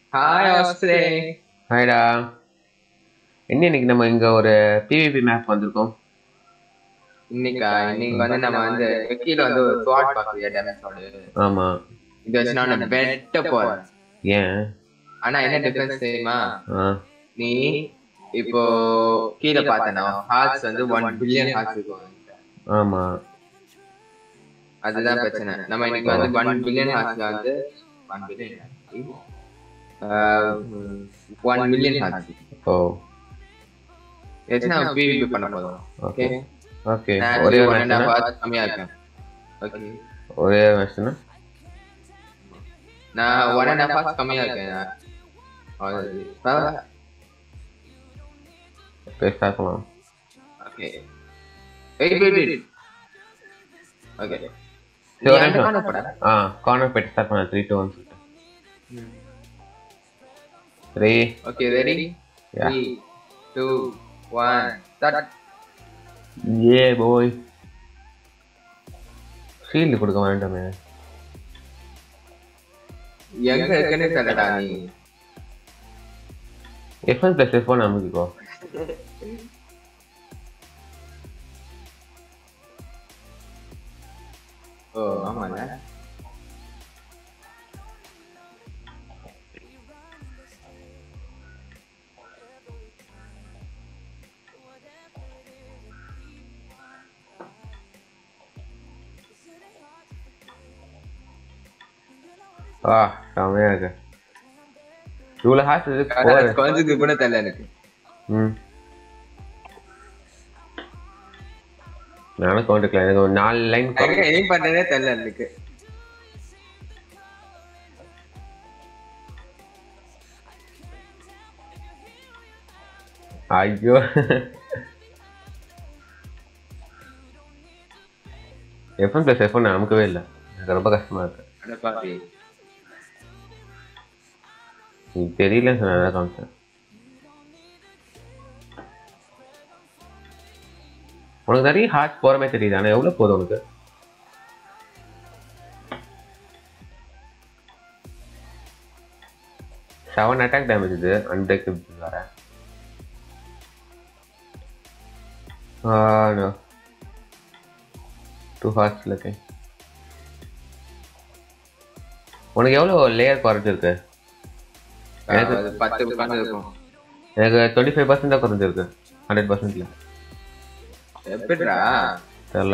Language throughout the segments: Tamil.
ஹாய் ஆஸ்திரே ஹாய்டா என்ன இன்னைக்கு நம்ம இங்க ஒரு பிவிபி மேப் வந்திருக்கோம் இன்னைக்கா இன்னைக்கு வந்து நம்ம வந்து கீழே வந்து ஒரு ஸ்வாட் பாக்குறியா டேமேஜோட ஆமா இது வச்சு நான் வெட்ட போறேன் ஏன் ஆனா என்ன டிஃபரன்ஸ் தெரியுமா ஆ நீ இப்போ கீழே பார்த்தனா ஹார்ட்ஸ் வந்து ஒன் பில்லியன் ஹார்ட்ஸ் இருக்கும் ஆமா அதுதான் பிரச்சனை நம்ம இன்னைக்கு வந்து ஒன் பில்லியன் ஹார்ட்ஸ்ல வந்து one billion one million hearts ஓ வச்சு நம்ம பிவிபி பண்ண போதும் ஓகே ஓகே நான் ஒரே ஒன் அண்ட் மேட்ச்னா ஹாஃப் கம்மியா இருக்கேன் ஓகே ஒரே மேட்ச்னா நான் ஒன் அண்ட் ஹாஃப் கம்மியா இருக்கேன் அவ்வளவு. பரவாயில்ல. போய் பார்க்கலாம் okay wait wait wait okay சரி, ஒரு அந்த நிமிஷம். காண போடா ஆ கார்னர் போயிட்டு ஸ்டார்ட் பண்ண த்ரீ டூ ஒன் சொல்லிட்டு three okay ready Yeah. 3 2 1 start ஏ போய் ஷீல்டு கொடுக்க வேண்டாமே எங்க இருக்குன்னு தெரியலடா நீ F one plus F one அமைக்கோ ஓ ஆமால ஆ செமையா இருக்கு இவ்வளோ ஹார்ஸ் இது போதும். கொஞ்சத்துக்கு கூட தெரியல எனக்கு ம் நானும் கவுண்டுக்கலாம் எனக்கு ஒரு நாலு லைன் எங்க எய்ம் பண்றதே தெரியல எனக்கு ஐயோ எஃப்என் ப்ளஸ் எஃப்என் நமக்கவே இல்லை எனக்கு ரொம்ப கஷ்டமா இருக்கு அட பாவி நீ தெரியலன்னு சொன்ன காமிச்சேன் உனக்கு நிறைய ஹார்ட் போற மாதிரி தெரியுது ஆனா எவ்வளவு போதும் உனக்கு செவன் அட்டாக் டேமேஜ் இது அன்பிரேக்கபிள் வேற நோ டூ ஹார்ட்ஸ்ல இருக்கேன் உனக்கு எவ்வளவு லேயர் குறைஞ்சிருக்கு எனக்கு- அது பத்து உட்காந்து இருக்கும் எனக்கு டுவெண்ட்டி ஃபைவ் பர்சன்ட் தான் குறைஞ்சிருக்கு ஹண்ட்ரட் பர்சன்ட்ல எப்படிடா தெரில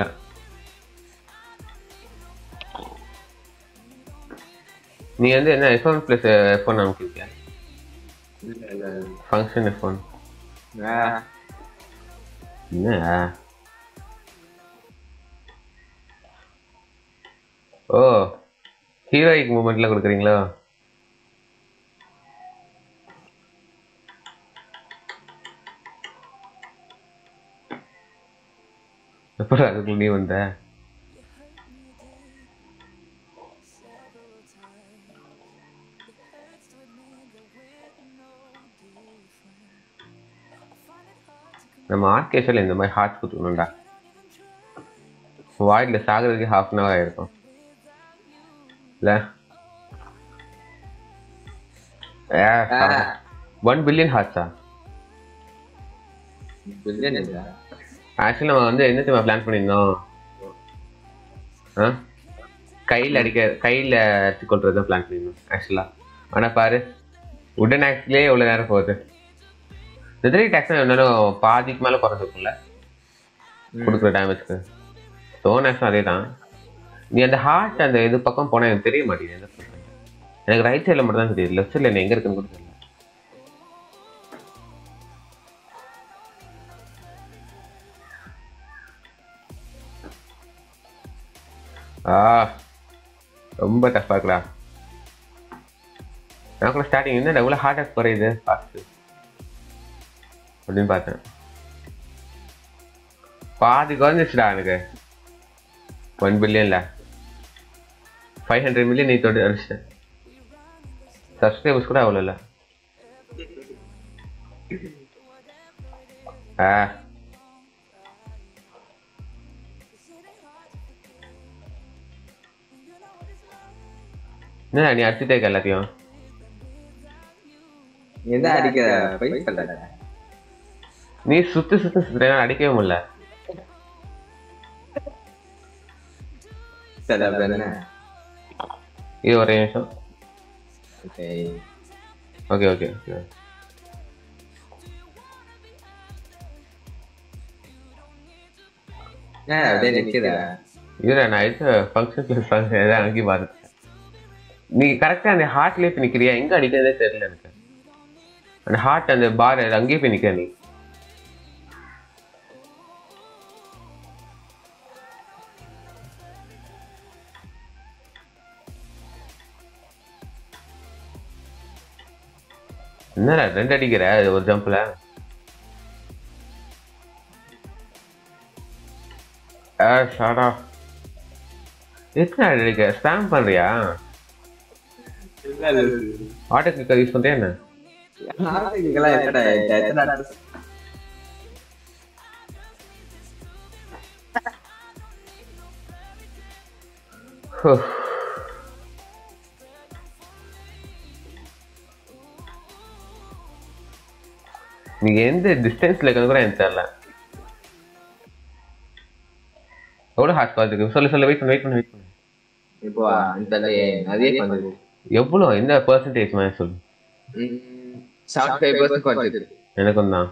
நீ வந்து என்ன F one plus F one அமைக்கிருக்கியா இல்ல, இல்ல, இல்ல. ஃபங்க்ஷன் எஃப் ஒன் ஆ, என்ன ஓ ஹீரோயிக் மூமெண்ட்ல கொடுக்குறீங்களா எப்படி அதுக்குள்ள நீ வந்த நம்ம ஆர்கேஷில் இந்த மாதிரி ஹார்ட் குத்துக்கணும்டா வாய்டில் சாகிறதுக்கு ஹாஃப் அன் ஹவர் ஆயிருக்கும் இல்ல ஒன் பில்லியன் ஹார்ட்ஸா பில்லியன் இல்ல. ஆக்சுவலி நம்ம வந்து என்ன தெரியுமா பிளான் பண்ணியிருந்தோம் ஆ கையில் அடிக்க கையில் அடிச்சு கொள்றது தான் பிளான் பண்ணியிருந்தோம் ஆக்சுவலாக ஆனால் பாரு உடன் ஆக்ஸ்லேயே எவ்வளோ நேரம் போகுது ரிதரி டேக்ஸ் என்னாலும் பாதிக்கு மேலே குறைஞ்சிருக்கும்ல கொடுக்குற டேமேஜ்க்கு ஸ்டோன் ஆக்ஸும் அதே தான் நீ அந்த ஹார்ட் அந்த இது பக்கம் போனால் எனக்கு தெரிய மாட்டேங்குது எந்த பக்கம். எனக்கு ரைட் சைடில் மட்டும் தான் தெரியுது லெஃப்ட் சைடில் எங்கே இருக்குன்னு கூட தெரியல ஆ ரொம்ப டஃப்பாக இருக்குடா நான் கூட ஸ்டார்டிங் என்ன எவ்வளோ ஹார்ட் அட்டாக் குறையுது ஃபாஸ்ட்டு அப்படின்னு பார்த்தேன் பாதி குறைஞ்சிச்சுடா எனக்கு ஒன் பில்லியன்ல ஃபைவ் ஹண்ட்ரட் மில்லியன் நீ தொட்டு அடிச்சிட்டேன் சப்ஸ்கிரைபர்ஸ் கூட அவ்வளோ இல்லை ஆ என்ன நீ அடிச்சுட்டே இருக்க எல்லாத்தையும் நீ தான் அடிக்கிற போய் சொல்லாத நீ சுத்து சுத்து சுத்துற அடிக்கவே முடியல சில என்ன இது ஒரே நிமிஷம் சரி ஓகே ஓகே ஓகே ஏன் அப்படியே நிக்கிற இதுல நான் இது ஃபங்க்ஷன் ப்ளஸ் ஃபங்க்ஷன் எதாவது அங்கேயும் பாருங்க நீ கரெக்டாக அந்த ஹார்ட்லேயே போய் நிற்கிறியா எங்கே அடிக்கிறதே தெரியல எனக்கு அந்த ஹார்ட் அந்த பார் அங்கேயே போய் நிற்கிற நீ என்னடா ரெண்டு அடிக்கிற ஒரு ஜம்ப்ல ஆ ஷாடா எத்தனை அடிக்க ஸ்பேம் பண்றியா ஆட்டோ கிளிக்கர் யூஸ் பண்றியா என்ன இதெல்லாம் எத்தனை எத்தனை address? ஹோ. நீங்க எந்த டிஸ்டன்ஸ்ல இருக்கிறது கூட எனக்கு தெரியல எவ்வளவு ஹார்ட் கால் இருக்கு சொல்லு சொல்லு வெயிட் பண்ணு வெயிட் பண்ணு வெயிட் பண்ணு இப்போ அந்த அதே பண்ணுது எவ்வளோ எந்த பர்சன்டேஜ் மாதிரி சொல்லு செவன்டி ஃபைவ் பர்சன்ட் குறைச்சிது எனக்கும் தான்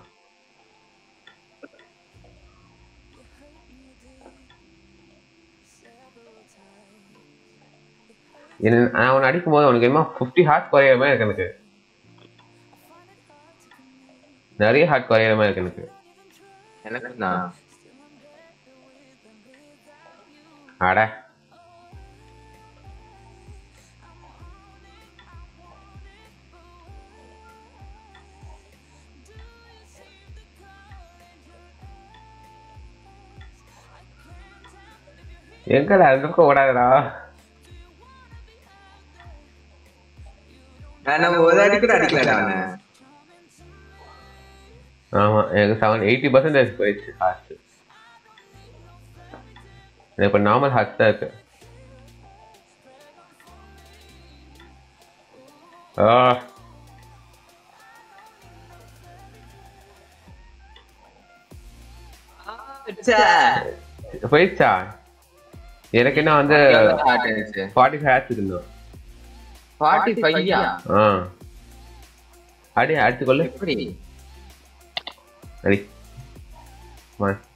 என்ன நான் அவனை அடிக்கும் போது அவனுக்கு என்ன ஃபிஃப்டி ஹார்ட் குறையிற மாதிரி இருக்கு எனக்கு நிறைய ஹார்ட் குறையிற மாதிரி இருக்கு எனக்கு எனக்கு தான் அட எங்கடா அந்த பக்கம் ஓடாதடா நம்ம ஒரு அடி கூட அடிக்கலடா அவனை ஆமா எனக்கு செவன் எயிட்டி பர்சன்டேஜ் போயிடுச்சு ஹார்ட் எனக்கு இப்போ நார்மல் ஹார்ட் தான் இருக்கு ஆ போயிடுச்சா எனக்கு என்ன வந்து ஃபார்ட்டி ஃபைவ் ஹேர்ஸ் இருந்தோம் ஃபார்ட்டி ஃபைவ்யா ஆ அடி அடுத்துக்கொள்ளு எப்படி அடி ஒன்